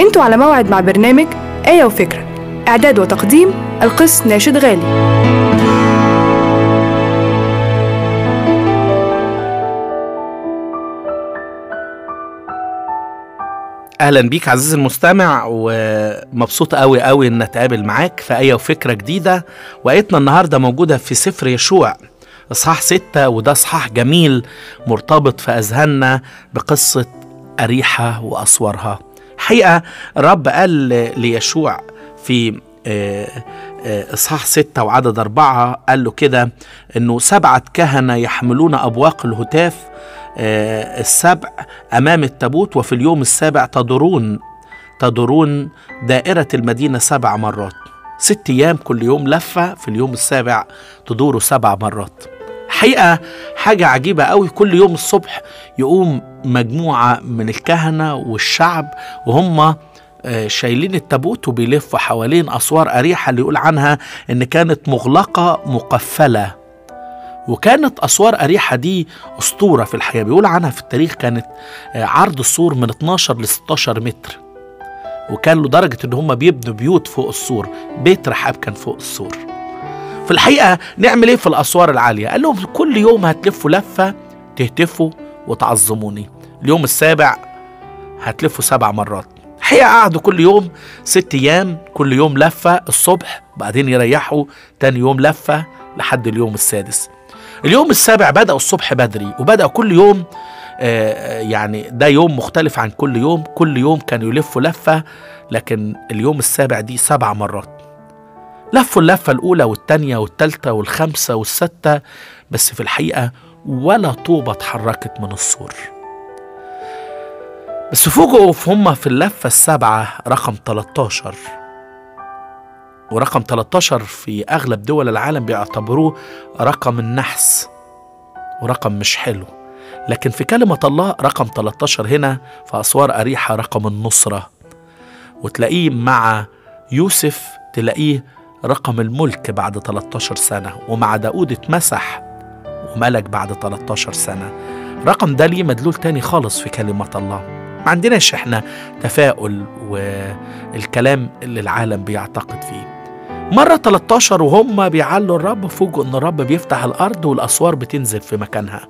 انتوا على موعد مع برنامج آية وفكرة إعداد وتقديم القس ناشد غالي اهلا بيك عزيزي المستمع ومبسوط قوي قوي ان اتقابل معاك في ايه وفكره جديده وايتنا النهارده موجوده في سفر يشوع اصحاح ستة وده اصحاح جميل مرتبط في اذهاننا بقصه اريحه واسوارها حقيقه الرب قال ليشوع في آه، آه، اصحاح ستة وعدد أربعة قال له كده انه سبعة كهنة يحملون أبواق الهتاف آه، السبع أمام التابوت وفي اليوم السابع تدورون تدورون دائرة المدينة سبع مرات ست أيام كل يوم لفة في اليوم السابع تدوروا سبع مرات حقيقة حاجة عجيبة قوي كل يوم الصبح يقوم مجموعة من الكهنة والشعب وهم آه، شايلين التابوت وبيلفوا حوالين أسوار أريحة اللي يقول عنها إن كانت مغلقة مقفلة وكانت أسوار أريحة دي أسطورة في الحياة بيقول عنها في التاريخ كانت آه، عرض السور من 12 ل 16 متر وكان لدرجة إن هم بيبنوا بيوت فوق السور بيت رحاب كان فوق السور في الحقيقة نعمل إيه في الأسوار العالية قال لهم كل يوم هتلفوا لفة تهتفوا وتعظموني اليوم السابع هتلفوا سبع مرات الحقيقة قعدوا كل يوم ست أيام كل يوم لفة الصبح بعدين يريحوا تاني يوم لفة لحد اليوم السادس اليوم السابع بدأوا الصبح بدري وبدأوا كل يوم آه، يعني ده يوم مختلف عن كل يوم كل يوم كانوا يلفوا لفة لكن اليوم السابع دي سبع مرات لفوا اللفة الأولى والتانية والتالتة والخامسة والستة بس في الحقيقة ولا طوبة اتحركت من السور بس فوجئوا هم في اللفة السابعة رقم 13 ورقم 13 في أغلب دول العالم بيعتبروه رقم النحس ورقم مش حلو لكن في كلمة الله رقم 13 هنا في أسوار أريحة رقم النصرة وتلاقيه مع يوسف تلاقيه رقم الملك بعد 13 سنة ومع داود اتمسح وملك بعد 13 سنة رقم ده ليه مدلول تاني خالص في كلمة الله ما عندناش احنا تفاؤل والكلام اللي العالم بيعتقد فيه مرة 13 وهم بيعلوا الرب فوجئوا ان الرب بيفتح الارض والاسوار بتنزل في مكانها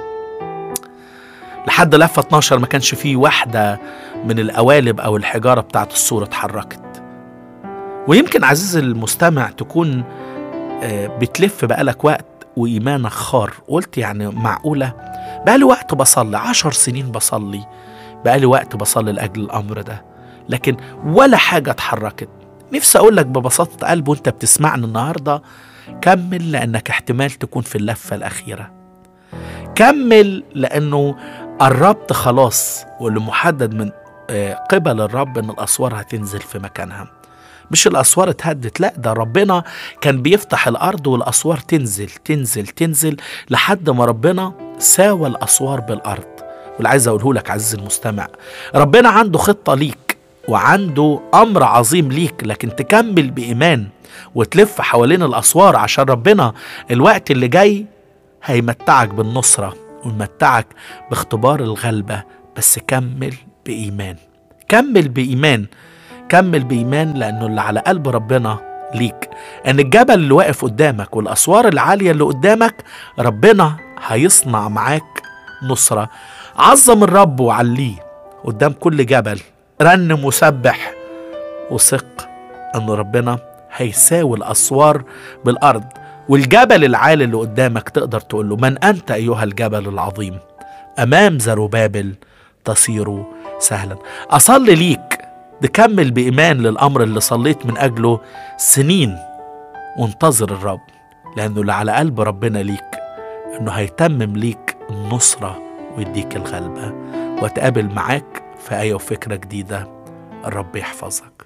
لحد لفة 12 ما كانش فيه واحدة من القوالب او الحجارة بتاعت السور اتحركت ويمكن عزيزي المستمع تكون آه، بتلف بقالك وقت وإيمانك خار قلت يعني معقولة بقالي وقت بصلي عشر سنين بصلي بقالي وقت بصلي لأجل الأمر ده لكن ولا حاجة اتحركت نفسي أقول لك ببساطة قلب وأنت بتسمعني النهاردة كمل لأنك احتمال تكون في اللفة الأخيرة كمل لأنه قربت خلاص واللي محدد من آه، قبل الرب إن الأسوار هتنزل في مكانها مش الأسوار اتهدت لا ده ربنا كان بيفتح الأرض والأسوار تنزل تنزل تنزل لحد ما ربنا ساوى الأسوار بالأرض واللي عايز أقوله لك عزيزي المستمع ربنا عنده خطة ليك وعنده أمر عظيم ليك لكن تكمل بإيمان وتلف حوالين الأسوار عشان ربنا الوقت اللي جاي هيمتعك بالنصرة ويمتعك باختبار الغلبة بس كمل بإيمان كمل بإيمان كمل بإيمان لأنه اللي على قلب ربنا ليك أن الجبل اللي واقف قدامك والأسوار العالية اللي قدامك ربنا هيصنع معاك نصرة عظم الرب وعليه قدام كل جبل رنم وسبح وثق أن ربنا هيساوي الأسوار بالأرض والجبل العالي اللي قدامك تقدر تقول له من أنت أيها الجبل العظيم أمام زروبابل تصير سهلا أصلي ليك تكمل بإيمان للأمر اللي صليت من أجله سنين وانتظر الرب لأنه اللي على قلب ربنا ليك إنه هيتمم ليك النصرة ويديك الغلبة واتقابل معاك في آية وفكرة جديدة الرب يحفظك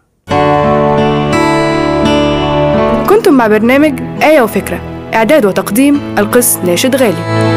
كنتم مع برنامج آية وفكرة إعداد وتقديم القس ناشد غالي